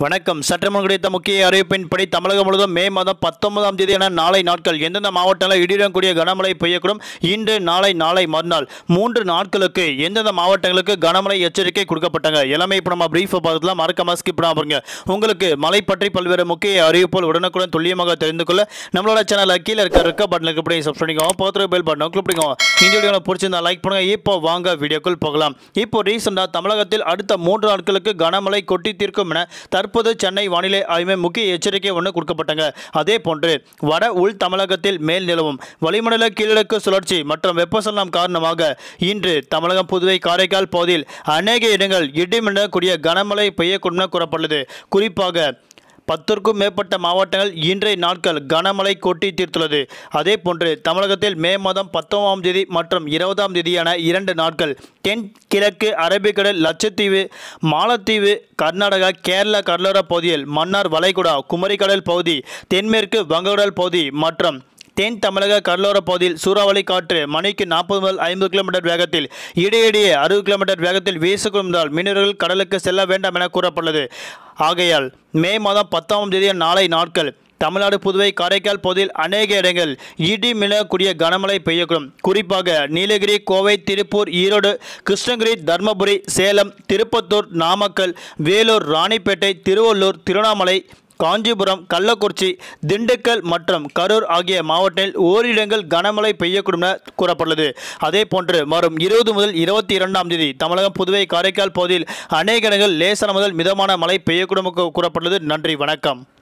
வணக்கம் சற்றுமுன் கிடைத்த முக்கிய அறிவிப்பின்படி தமிழகம் முழுவதும் மே மாதம் பத்தொன்பதாம் தேதி என நாளை நாட்கள் எந்தெந்த மாவட்டங்களில் இடியுடன் கூடிய கனமழை பெய்யக்கூடும் இன்று நாளை நாளை மறுநாள் மூன்று நாட்களுக்கு எந்தெந்த மாவட்டங்களுக்கு கனமழை எச்சரிக்கை கொடுக்கப்பட்டாங்க எல்லாமே இப்போ நம்ம பிரீஃப் பார்க்கலாம் மறக்காம ஸ்கிப் பண்ணாம பாருங்க உங்களுக்கு மழை பற்றி பல்வேறு முக்கிய அறிவிப்புகள் உடனுக்குடன் துல்லியமாக தெரிந்து கொள்ள நம்மளோட சேனலில் கீழே இருக்க இருக்க பட்டனுக்கு இப்படி சப்ஸ்கிரைப் பண்ணிக்கோங்க பக்கத்துல பெல் பட்டன் கிளிக் பண்ணிக்கோங்க இந்த வீடியோ உங்களுக்கு பிடிச்சிருந்தா லைக் பண்ணுங்க இப்போ வாங்க வீடியோக்குள் போகலாம் இப்போ ரீசெண்டாக தமிழகத்தில் அடுத்த மூன்று நாட்களுக்கு கனமழை கொட்டி தீர்க்கும் என தற்போது சென்னை வானிலை ஆய்வு முக்கிய எச்சரிக்கை ஒன்று கொடுக்கப்பட்டாங்க அதே போன்று வட உள் தமிழகத்தில் மேல் நிலவும் வளிமண்டல கீழடுக்கு சுழற்சி மற்றும் வெப்பசலனம் காரணமாக இன்று தமிழகம் புதுவை காரைக்கால் பகுதியில் அநேக இடங்கள் இடிமின்னல் கூடிய கனமழை பெய்யக்கூடும் என கூறப்பட்டுள்ளது குறிப்பாக பத்திற்கும் மேற்பட்ட மாவட்டங்கள் இன்றைய நாட்கள் கனமழை கொட்டி தீர்த்துள்ளது அதே போன்று தமிழகத்தில் மே மாதம் பத்தொன்பதாம் தேதி மற்றும் இருபதாம் தேதியான இரண்டு நாட்கள் தென் கிழக்கு அரபிக்கடல் லட்சத்தீவு மாலத்தீவு கர்நாடகா கேரளா கடலோர பகுதியில் மன்னார் வளைகுடா குமரிக்கடல் பகுதி தென்மேற்கு வங்கக்கடல் பகுதி மற்றும் தென் தமிழக கடலோர பகுதியில் சூறாவளி காற்று மணிக்கு நாற்பது முதல் ஐம்பது கிலோமீட்டர் வேகத்தில் இடையிடையே அறுபது கிலோமீட்டர் வேகத்தில் வீசிக்கொண்டால் மீனவர்கள் கடலுக்கு செல்ல வேண்டாம் என கூறப்பட்டுள்ளது ஆகையால் மே மாதம் பத்தாம் தேதி நாளை நாட்கள் தமிழ்நாடு புதுவை காரைக்கால் பகுதியில் அநேக இடங்கள் இடி மிளக்கூடிய கனமழை பெய்யக்கூடும் குறிப்பாக நீலகிரி கோவை திருப்பூர் ஈரோடு கிருஷ்ணகிரி தர்மபுரி சேலம் திருப்பத்தூர் நாமக்கல் வேலூர் ராணிப்பேட்டை திருவள்ளூர் திருவண்ணாமலை காஞ்சிபுரம் கள்ளக்குறிச்சி திண்டுக்கல் மற்றும் கரூர் ஆகிய மாவட்டங்களில் ஓரிடங்கள் கனமழை பெய்யக்கூடும் என கூறப்பட்டுள்ளது அதே போன்று வரும் இருபது முதல் இருபத்தி இரண்டாம் தேதி தமிழகம் புதுவை காரைக்கால் பகுதியில் அநேக இடங்கள் லேசான முதல் மிதமான மழை பெய்யக்கூடும் என கூறப்பட்டுள்ளது நன்றி வணக்கம்